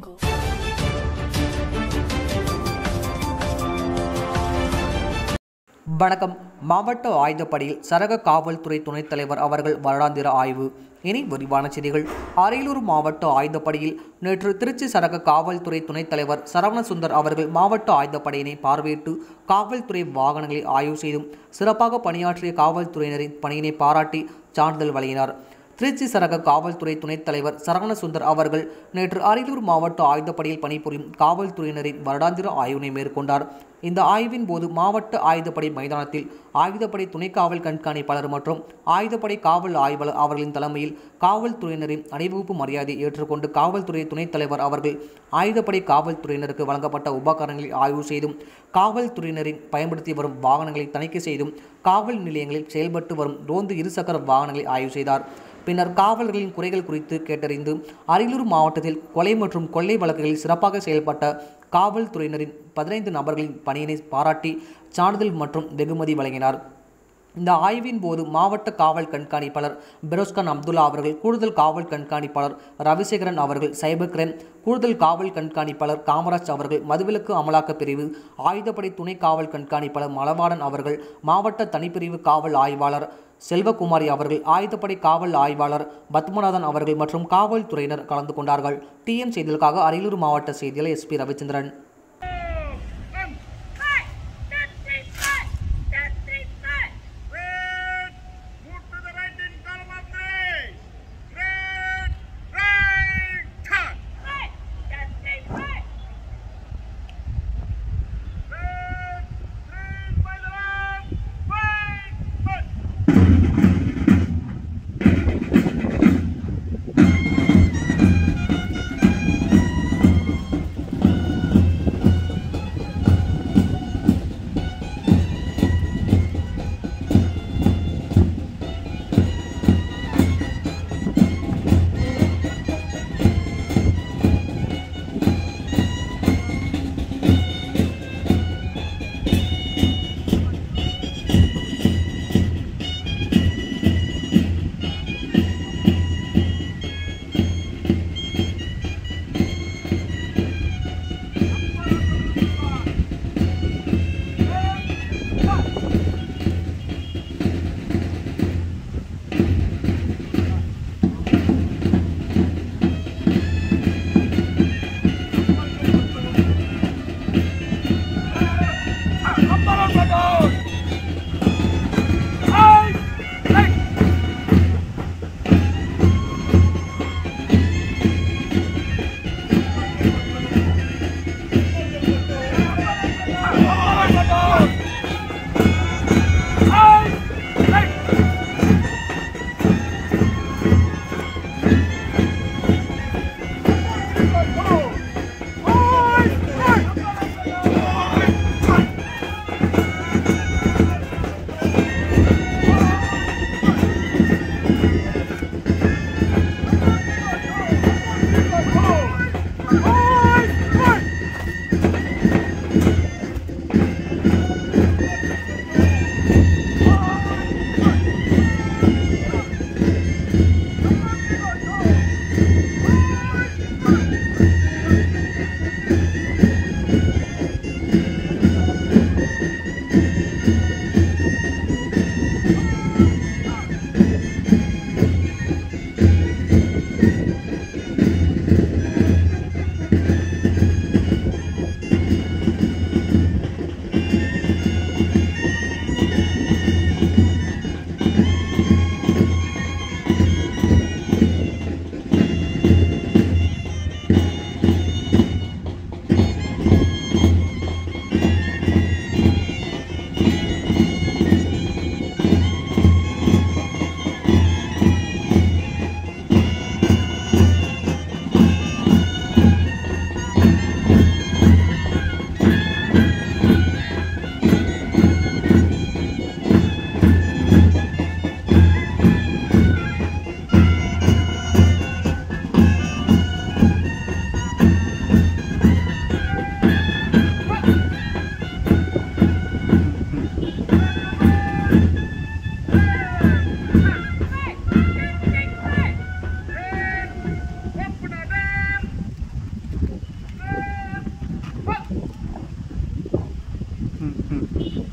jungle. வணக்கம் மாவட்ட ஆயுதப்படையில் சரக காவல்துறை துணைத் தலைவர் அவர்கள் வருடாந்திர ஆய்வு இனி விரிவான செய்திகள் அரியலூர் மாவட்ட ஆயுதப்படையில் நேற்று திருச்சி சரக காவல்துறை துணைத் தலைவர் சரவணசுந்தர் அவர்கள் மாவட்ட ஆயுதப்படையினை பார்வையிட்டு காவல்துறை வாகனங்களை ஆய்வு செய்தும் சிறப்பாக பணியாற்றிய காவல்துறையினரின் பணியினை பாராட்டி சான்றிதழ் வழங்கினார் திருச்சி சரக காவல்துறை துணைத் தலைவர் சரவணசுந்தர் அவர்கள் நேற்று அரியலூர் மாவட்ட ஆயுதப்படையில் பணிபுரியும் காவல்துறையினரின் வருடாந்திர ஆய்வினை மேற்கொண்டார் இந்த ஆய்வின் போது மாவட்ட ஆயுதப்படை மைதானத்தில் ஆயுதப்படை துணை காவல் கண்காணிப்பாளர் மற்றும் ஆயுதப்படை காவல் ஆய்வாளர் அவர்களின் தலைமையில் காவல்துறையினரின் அணிவகுப்பு மரியாதையை ஏற்றுக்கொண்டு காவல்துறை துணைத் தலைவர் அவர்கள் ஆயுதப்படை காவல்துறையினருக்கு வழங்கப்பட்ட உபகரணங்களை ஆய்வு செய்தும் காவல்துறையினரின் பயன்படுத்தி வரும் வாகனங்களை தணிக்கை செய்தும் காவல் நிலையங்களில் செயல்பட்டு வரும் ரோந்து இருசக்கர வாகனங்களை ஆய்வு செய்தார் பின்னர் காவலர்களின் குறைகள் குறித்து கேட்டறிந்து அரியலூர் மாவட்டத்தில் கொலை மற்றும் கொள்ளை வழக்குகளில் சிறப்பாக செயல்பட்ட காவல்துறையினரின் பதினைந்து நபர்களின் பணியினை பாராட்டி சான்றிதழ் மற்றும் வெகுமதி வழங்கினார் இந்த ஆய்வின் போது மாவட்ட காவல் கண்காணிப்பாளர் பெரோஸ்கான் அப்துல்லா அவர்கள் கூடுதல் காவல் கண்காணிப்பாளர் ரவிசேகரன் அவர்கள் சைபர் கிரைம் கூடுதல் காவல் கண்காணிப்பாளர் காமராஜ் அவர்கள் மதுவிலக்கு அமலாக்க பிரிவு ஆயுதப்படை துணை காவல் கண்காணிப்பாளர் மலவாடன் அவர்கள் மாவட்ட தனிப்பிரிவு காவல் ஆய்வாளர் செல்வகுமாரி அவர்கள் ஆயுதப்படை காவல் ஆய்வாளர் பத்மநாதன் அவர்கள் மற்றும் காவல்துறையினர் கலந்து கொண்டார்கள் டிஎம் செய்திகளுக்காக அரியலூர் மாவட்ட செய்தியாளர் SP Ravichandran Cut! That three cut! That three cut! Red, move to the right in column of three. Red, right, cut. Cut! That three cut! Red, green by the left, right, cut. ம் ம்